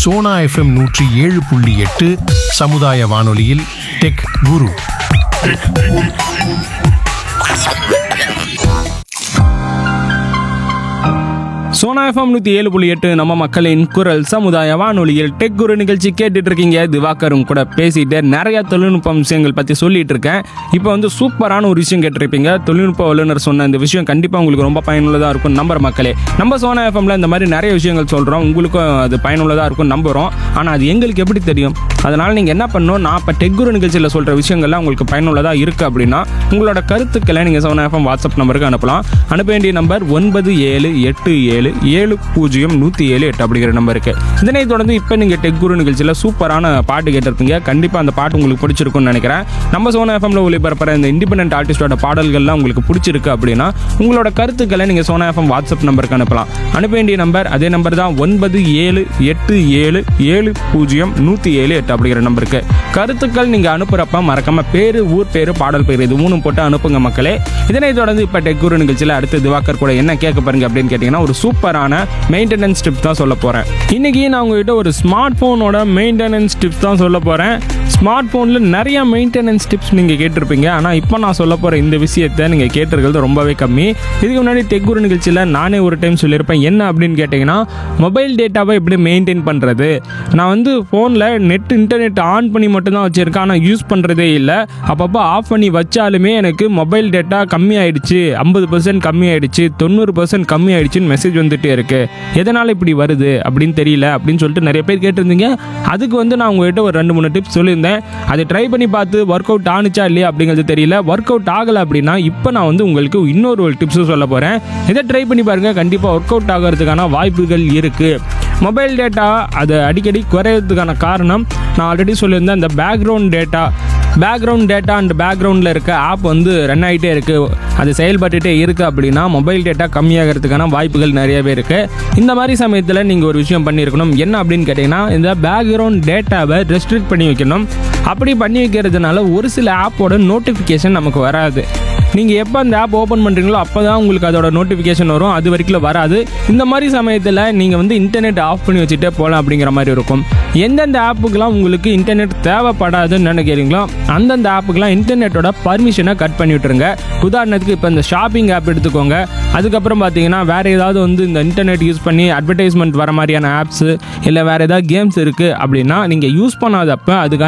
Sona FM நூற்றி ஏழு புள்ளி எட்டு சமுதாய வானொலியில் டெக் குரு சோனா எஃப்எம் நூற்றி ஏழு புள்ளி எட்டு நம்ம மக்களின் குரல் சமுதாய வானொலியில் டெக் குரு நிகழ்ச்சி கேட்டுட்டு இருக்கீங்க திவாகரும் கூட பேசிட்டு நிறைய தொழில்நுட்ப விஷயங்கள் பற்றி சொல்லிட்டு இருக்கேன் இப்போ வந்து சூப்பரான ஒரு விஷயம் கேட்டிருப்பீங்க தொழில்நுட்ப வல்லுநர் சொன்ன இந்த விஷயம் கண்டிப்பாக உங்களுக்கு ரொம்ப பயனுள்ளதாக இருக்கும் நம்புற மக்களே நம்ம சோனா எஃப்எம்ல இந்த மாதிரி நிறைய விஷயங்கள் சொல்கிறோம் உங்களுக்கும் அது பயனுள்ளதாக இருக்கும் நம்புகிறோம் ஆனால் அது எங்களுக்கு எப்படி தெரியும் அதனால் நீங்கள் என்ன பண்ணணும் நான் இப்போ டெக் குரு நிகழ்ச்சியில் சொல்கிற விஷயங்கள்லாம் உங்களுக்கு பயனுள்ளதாக இருக்குது அப்படின்னா உங்களோட கருத்துக்களை நீங்கள் சோனா எஃப்எம் வாட்ஸ்அப் நம்பருக்கு அனுப்பலாம் அனுப்ப வேண்டிய நம்பர் ஒன்பது ஏழு எட்டு ஏழு ஏழு பூஜ்ஜியம் நூற்றி ஏழு எட்டு அப்படிங்கிற நம்பருக்கு இதனை தொடர்ந்து இப்போ நீங்கள் டெக் குரு நிகழ்ச்சியில் சூப்பரான பாட்டு கேட்டிருப்பீங்க கண்டிப்பாக அந்த பாட்டு உங்களுக்கு பிடிச்சிருக்கும்னு நினைக்கிறேன் நம்ம சோனா எஃப்எம்ல ஒளிபரப்புற இந்த இண்டிபெண்டன்ட் ஆர்டிஸ்டோட பாடல்கள்லாம் உங்களுக்கு பிடிச்சிருக்கு அப்படின்னா உங்களோட கருத்துக்களை நீங்கள் சோனா எஃப்எம் வாட்ஸ்அப் நம்பருக்கு அனுப்பலாம் அனுப்ப வேண்டிய நம்பர் அதே நம்பர் தான் ஒன்பது ஏழு எட்டு ஏழு ஏழு பூஜ்ஜியம் நூற்றி ஏழு எட்டு அப்படிங்கிற நம்பருக்கு கருத்துக்கள் நீங்கள் அனுப்புகிறப்ப மறக்காம பேர் ஊர் பேர் பாடல் பேர் இது மூணும் போட்டு அனுப்புங்க மக்களே இதனை தொடர்ந்து இப்போ டெக் குரு நிகழ்ச்சியில் அடுத்து திவாகர் கூட என்ன கேட்க பாருங்க அப்படின்னு கேட்டிங்கன்னா ஒரு சூப்பரான மெயின்டெனன்ஸ் டிப்ஸ் தான் சொல்ல போகிறேன் இன்னைக்கு நான் உங்ககிட்ட ஒரு ஸ்மார்ட் ஃபோனோட மெயின்டெனன்ஸ் டிப்ஸ் தான் சொல்ல போகிறேன் ஸ்மார்ட் ஃபோனில் நிறைய மெயின்டெனன்ஸ் டிப்ஸ் நீங்கள் கேட்டிருப்பீங்க ஆனால் இப்போ நான் சொல்ல போகிற இந்த விஷயத்தை நீங்கள் கேட்டிருக்கிறது ரொம்பவே கம்மி இதுக்கு முன்னாடி டெக் குரு நிகழ்ச்சியில் நானே ஒரு டைம் சொல்லியிருப்பேன் என்ன அப்படின்னு கேட்டிங்கன்னா மொபைல் டேட்டாவை எப்படி மெயின்டைன் பண்ணுறது நான் வந்து ஃபோனில் நெட் இன்டர்நெட் ஆன் பண்ணி மட்டும்தான் வச்சுருக்கேன் ஆனால் யூஸ் பண்ணுறதே இல்லை அப்பப்போ ஆஃப் பண்ணி வச்சாலுமே எனக்கு மொபைல் டேட்டா கம்மி ஆயிடுச்சு ஐம்பது பர்சன்ட் கம்மி ஆயிடுச்சு தொண்ணூறு பர்சன்ட் கம்மி ஆயிடுச்சுன்னு மெசேஜ் வந்துட்டே இருக்கு எதனால் இப்படி வருது அப்படின்னு தெரியல அப்படின்னு சொல்லிட்டு நிறைய பேர் கேட்டிருந்தீங்க அதுக்கு வந்து நான் உங்ககிட்ட ஒரு ரெண்டு மூணு டிப்ஸ் சொல்லியிருந்தேன் அதை ட்ரை பண்ணி பார்த்து ஒர்க் அவுட் ஆனுச்சா இல்லையா அப்படிங்கிறது தெரியல ஒர்க் அவுட் ஆகலை அப்படின்னா இப்போ நான் வந்து உங்களுக்கு இன்னொரு ஒரு டிப்ஸும் சொல்ல போகிறேன் இதை ட்ரை பண்ணி பாருங்கள் கண்டிப்பாக ஒர்க் அவுட் ஆகிறதுக்கான வாய்ப்புகள் இருக்குது மொபைல் டேட்டா அது அடிக்கடி குறையிறதுக்கான காரணம் நான் ஆல்ரெடி சொல்லியிருந்தேன் அந்த background data background data and பேக்ரவுண்டில் இருக்க ஆப் வந்து ரன் ஆகிட்டே இருக்குது அது செயல்பட்டுட்டே இருக்குது அப்படின்னா மொபைல் டேட்டா கம்மியாகிறதுக்கான வாய்ப்புகள் நிறையவே இருக்குது இந்த மாதிரி சமயத்தில் நீங்கள் ஒரு விஷயம் பண்ணியிருக்கணும் என்ன அப்படின்னு கேட்டிங்கன்னா இந்த பேக்ரவுண்ட் டேட்டாவை ரெஸ்ட்ரிக்ட் பண்ணி வைக்கணும் அப்படி பண்ணி வைக்கிறதுனால ஒரு சில ஆப்போட நோட்டிஃபிகேஷன் நமக்கு வராது நீங்கள் எப்போ அந்த ஆப் ஓப்பன் பண்ணுறீங்களோ அப்போ தான் உங்களுக்கு அதோட நோட்டிஃபிகேஷன் வரும் அது வரைக்கும் வராது இந்த மாதிரி சமயத்தில் நீங்கள் வந்து இன்டர்நெட் ஆஃப் பண்ணி வச்சுட்டே போகலாம் அப்படிங்கிற மாதிரி இருக்கும் எந்தெந்த ஆப்புக்கெல்லாம் உங்களுக்கு இன்டர்நெட் தேவைப்படாதுன்னு நினைக்கிறீங்களோ அந்தந்த ஆப்புக்கெல்லாம் இன்டர்நெட்டோட பர்மிஷனை கட் பண்ணி விட்டுருங்க உதாரணத்துக்கு இப்போ இந்த ஷாப்பிங் ஆப் எடுத்துக்கோங்க அதுக்கப்புறம் பார்த்தீங்கன்னா வேறு ஏதாவது வந்து இந்த இன்டர்நெட் யூஸ் பண்ணி அட்வர்டைஸ்மெண்ட் வர மாதிரியான ஆப்ஸு இல்லை வேறு ஏதாவது கேம்ஸ் இருக்குது அப்படின்னா நீங்கள் யூஸ் பண்ணாதப்ப அதுக்கான